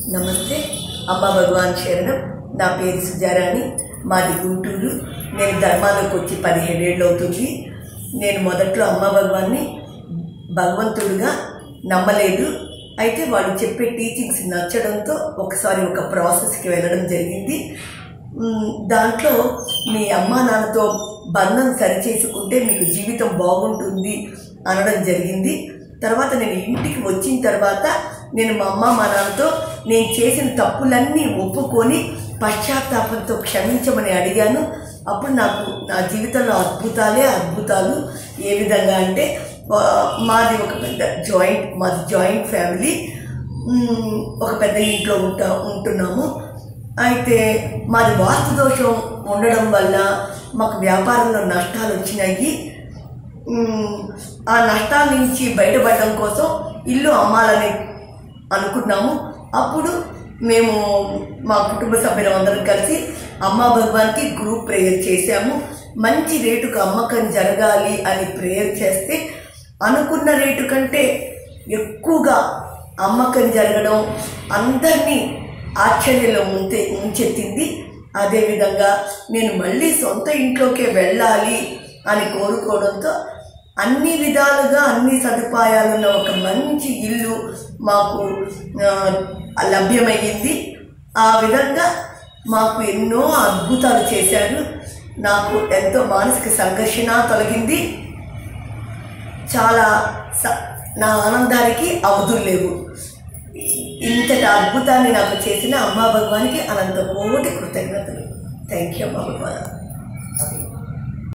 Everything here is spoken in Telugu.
నమస్తే అమ్మ భగవాన్ శరణం నా పేరు సుజారాణి మాది గుంటూరు నేను ధర్మాలోకి వచ్చి పదిహేడేళ్ళు అవుతుంది నేను మొదట్లో అమ్మ భగవాన్ని భగవంతుడిగా నమ్మలేదు అయితే వాళ్ళు చెప్పే టీచింగ్స్ నచ్చడంతో ఒకసారి ఒక ప్రాసెస్కి వెళ్ళడం జరిగింది మ్, దాంట్లో మీ అమ్మా నాన్నతో బంధం సరిచేసుకుంటే మీకు జీవితం బాగుంటుంది అనడం జరిగింది తర్వాత నేను ఇంటికి వచ్చిన తర్వాత నేను మా అమ్మ మా నాన్నతో నేను చేసిన తప్పులన్నీ ఒప్పుకొని పశ్చాత్తాపంతో క్షమించమని అడిగాను అప్పుడు నాకు నా జీవితంలో అద్భుతాలే అద్భుతాలు ఏ విధంగా అంటే ఆ, మాది ఒక పెద్ద జాయింట్ మాది జాయింట్ ఫ్యామిలీ మ్, ఒక పెద్ద ఇంట్లో ఉంటా ఉంటున్నాము అయితే మాది వాస్తు దోషం ఉండడం వల్ల మాకు వ్యాపారంలో నష్టాలు వచ్చినాయి మ్, ఆ నష్టాల నుంచి బయటపడడం కోసం ఇల్లు అమ్మాలని అనుకున్నాము అప్పుడు మేము మా కుటుంబ సభ్యులం అందరం కలిసి అమ్మా భగవాన్కి గ్రూప్ ప్రేయర్ చేశాము మంచి రేటుకు అమ్మకం జరగాలి అని ప్రేయర్ చేస్తే అనుకున్న రేటు కంటే ఎక్కువగా అమ్మకం జరగడం అందరినీ ఆశ్చర్యంలో ముంచె ముంచెత్తింది అదేవిధంగా నేను మళ్ళీ సొంత ఇంట్లోకే వెళ్ళాలి అని కోరుకోవడంతో అన్ని విధాలుగా అన్ని సదుపాయాలున్న ఒక మంచి ఇల్లు మాకు ఆ, లభ్యమయ్యింది ఆ విధంగా మాకు ఎన్నో అద్భుతాలు చేశారు నాకు ఎంతో మానసిక సంఘర్షణ తొలగింది చాలా స- నా ఆనందానికి అవధులు లేవు ఇంతటి అద్భుతాన్ని నాకు చేసిన అమ్మా భగవానికి అనంత కోటి కృతజ్ఞతలు థ్యాంక్ యూ అమ్మా భగవాన్